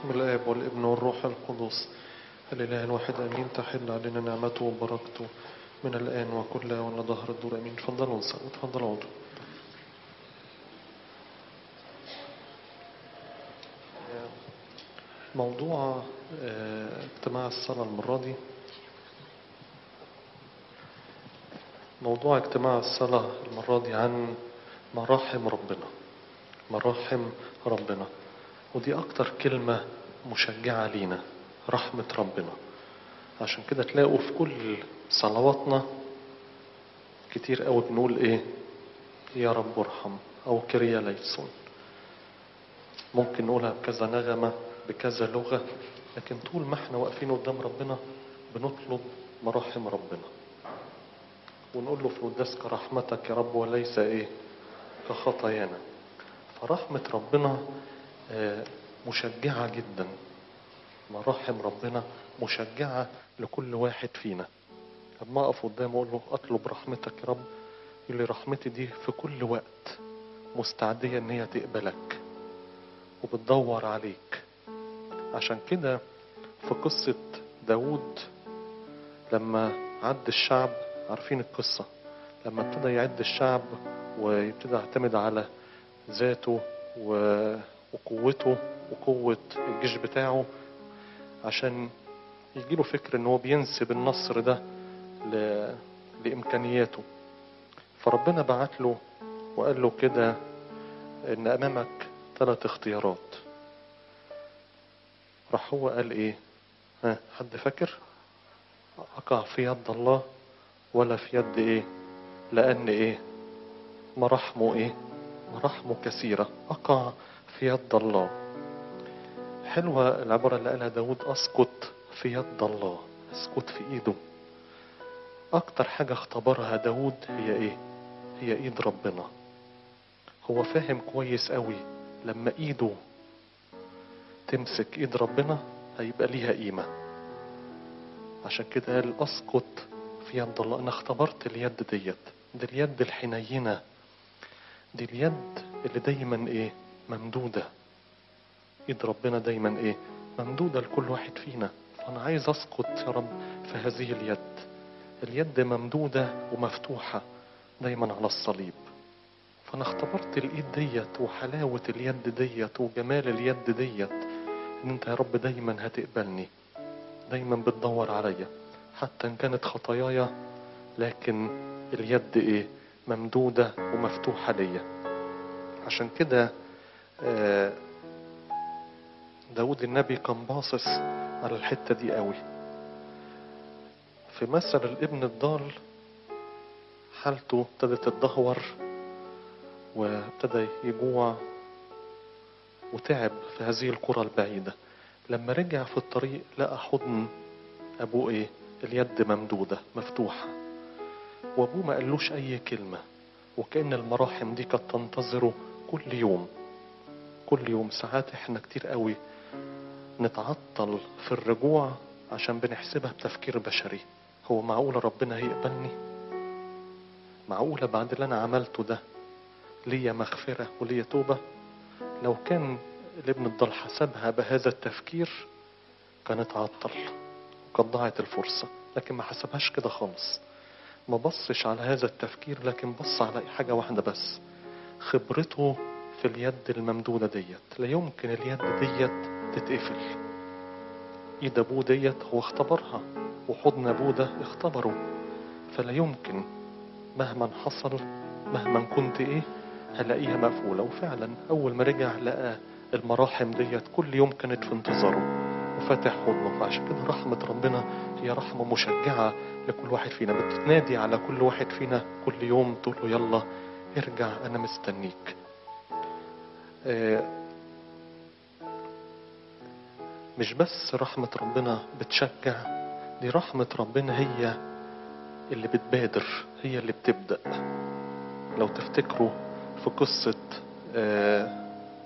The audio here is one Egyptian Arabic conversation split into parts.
باسم الآب والابن والروح القدس الإله الواحد أمين تحل علينا نعمته وبركته من الآن وكل ولا ظهر الدور أمين تفضلوا نصلي تفضلوا اقعدوا موضوع آه، اجتماع الصلاة المرة دي موضوع اجتماع الصلاة المرة دي عن مراحم ربنا مراحم ربنا ودي أكتر كلمة مشجعة لينا رحمة ربنا عشان كده تلاقوا في كل صلواتنا كتير قوي بنقول ايه يا رب ارحم او كريا ليسون ممكن نقولها بكذا نغمة بكذا لغة لكن طول ما احنا واقفين قدام ربنا بنطلب مراحم ربنا ونقول له في القداس كرحمتك يا رب وليس ايه كخطايانا فرحمة ربنا آه، مشجعة جدا مراحم ربنا مشجعة لكل واحد فينا لما أقف قدامه أقول له أطلب رحمتك يا رب يقول لي رحمتي دي في كل وقت مستعدية إن هي تقبلك وبتدور عليك عشان كده في قصة داود لما عد الشعب عارفين القصة لما ابتدى يعد الشعب ويبتدى يعتمد على ذاته و- وقوته وقوة الجيش بتاعه عشان يجيله فكر ان هو بينسب النصر ده ل... لإمكانياته فربنا بعت له وقال له كده ان امامك ثلاث اختيارات راح هو قال ايه ها حد فاكر اقع في يد الله ولا في يد ايه لان ايه مراحمه ايه مراحمه كثيرة اقع في يد الله حلوة العبارة اللي قالها داود اسقط في يد الله اسقط في ايده اكتر حاجة اختبرها داود هي ايه هي ايد ربنا هو فاهم كويس قوي لما ايده تمسك ايد ربنا هيبقى ليها قيمة عشان كده قال اسقط في يد الله انا اختبرت اليد ديت دي اليد الحنينة دي اليد اللي دايما ايه ممدودة ايد ربنا دايما ايه ممدودة لكل واحد فينا فانا عايز اسقط يا رب في هذه اليد اليد ممدودة ومفتوحة دايما على الصليب فانا اختبرت الايد ديت وحلاوة اليد ديت وجمال اليد ديت ان انت يا رب دايما هتقبلني دايما بتدور عليا حتى ان كانت خطاياي لكن اليد ايه ممدودة ومفتوحة ليا عشان كده آه، داود النبي كان باصص على الحتة دي قوي في مثل الابن الضال حالته ابتدت تتدهور وابتدى يجوع وتعب في هذه القرى البعيدة لما رجع في الطريق لقى حضن أبوه إيه اليد ممدودة مفتوحة وأبوه ما قالوش أي كلمة وكأن المراحم دي كانت تنتظره كل يوم كل يوم ساعات احنا كتير قوي نتعطل في الرجوع عشان بنحسبها بتفكير بشري هو معقول ربنا هيقبلني معقولة بعد اللي أنا عملته ده ليا مغفرة وليا توبة لو كان الابن الضال حسبها بهذا التفكير كانت عطل وقد ضاعت الفرصة لكن ما حسبهاش كده خالص ما بصش على هذا التفكير لكن بص على حاجة واحدة بس خبرته في اليد الممدودة ديت لا يمكن اليد ديت تتقفل ايد ابوه ديت هو اختبرها وحضن ابوه ده اختبره فلا يمكن مهما حصل مهما كنت ايه هلاقيها مقفولة وفعلا اول ما رجع لقى المراحم ديت كل يوم كانت في انتظاره وفتح حضنه فعشان كده رحمة ربنا هي رحمة مشجعة لكل واحد فينا بتنادي على كل واحد فينا كل يوم تقول له يلا ارجع انا مستنيك آه، مش بس رحمة ربنا بتشجع دي رحمة ربنا هي اللي بتبادر هي اللي بتبدأ لو تفتكروا في قصة آه،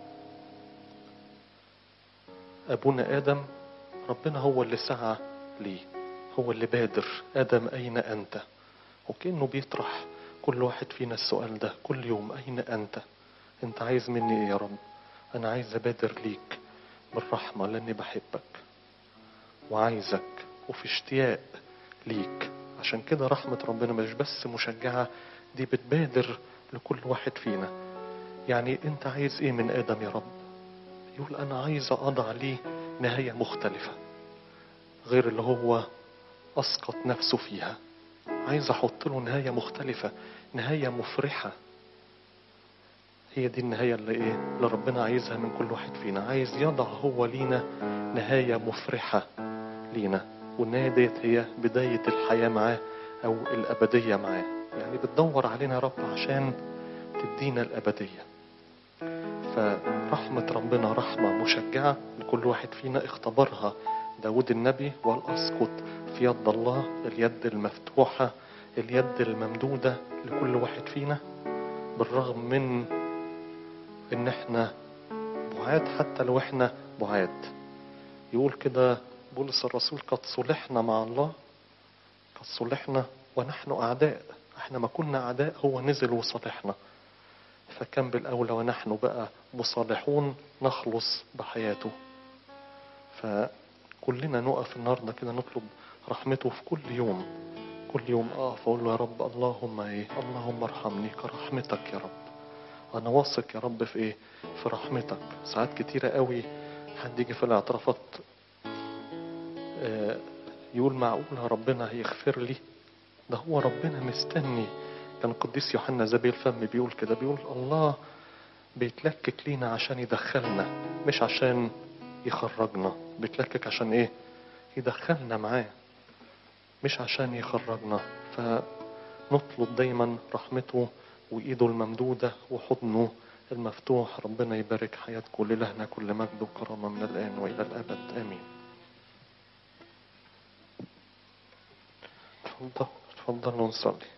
أبونا آدم ربنا هو اللي سعى ليه هو اللي بادر آدم أين أنت وكأنه بيطرح كل واحد فينا السؤال ده كل يوم أين أنت أنت عايز مني إيه يا رب أنا عايز أبادر ليك بالرحمة لأني بحبك وعايزك وفي اشتياق ليك عشان كده رحمة ربنا مش بس مشجعة دي بتبادر لكل واحد فينا يعني انت عايز ايه من ادم يا رب يقول انا عايز اضع ليه نهاية مختلفة غير اللي هو اسقط نفسه فيها عايز احط له نهاية مختلفة نهاية مفرحة هي دي النهاية اللي ايه اللي ربنا عايزها من كل واحد فينا عايز يضع هو لينا نهاية مفرحة لينا والنهاية ديت هي بداية الحياة معاه أو الأبدية معاه يعني بتدور علينا يا رب عشان تدينا الأبدية فرحمة ربنا رحمة مشجعة لكل واحد فينا اختبرها داود النبي والأسقط في يد الله اليد المفتوحة اليد الممدودة لكل واحد فينا بالرغم من ان احنا بعاد حتى لو احنا بعاد يقول كده بولس الرسول قد صلحنا مع الله قد صلحنا ونحن أعداء احنا ما كنا أعداء هو نزل وصالحنا فكان بالأولى ونحن بقى مصالحون نخلص بحياته فكلنا نقف النهارده كده نطلب رحمته في كل يوم كل يوم اقف اقول له يا رب اللهم ايه اللهم ارحمني كرحمتك يا رب انا واثق يا رب في ايه في رحمتك ساعات كتيرة قوي حد يجي في الاعترافات آه، يقول معقول ربنا هيغفر لي ده هو ربنا مستني كان القديس يوحنا زبيل فم بيقول كده بيقول الله بيتلكك لينا عشان يدخلنا مش عشان يخرجنا بيتلكك عشان ايه يدخلنا معاه مش عشان يخرجنا فنطلب دايما رحمته وإيده الممدودة وحضنه المفتوح ربنا يبارك حياتكم لإلهنا كل مجد وكرامة من الآن وإلى الأبد آمين تفضل تفضلوا نصلي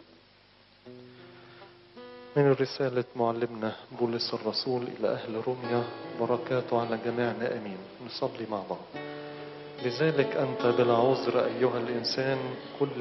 من رسالة معلمنا بولس الرسول إلى أهل روميا بركاته على جميعنا آمين نصلي مع بعض لذلك أنت بلا عذر أيها الإنسان كل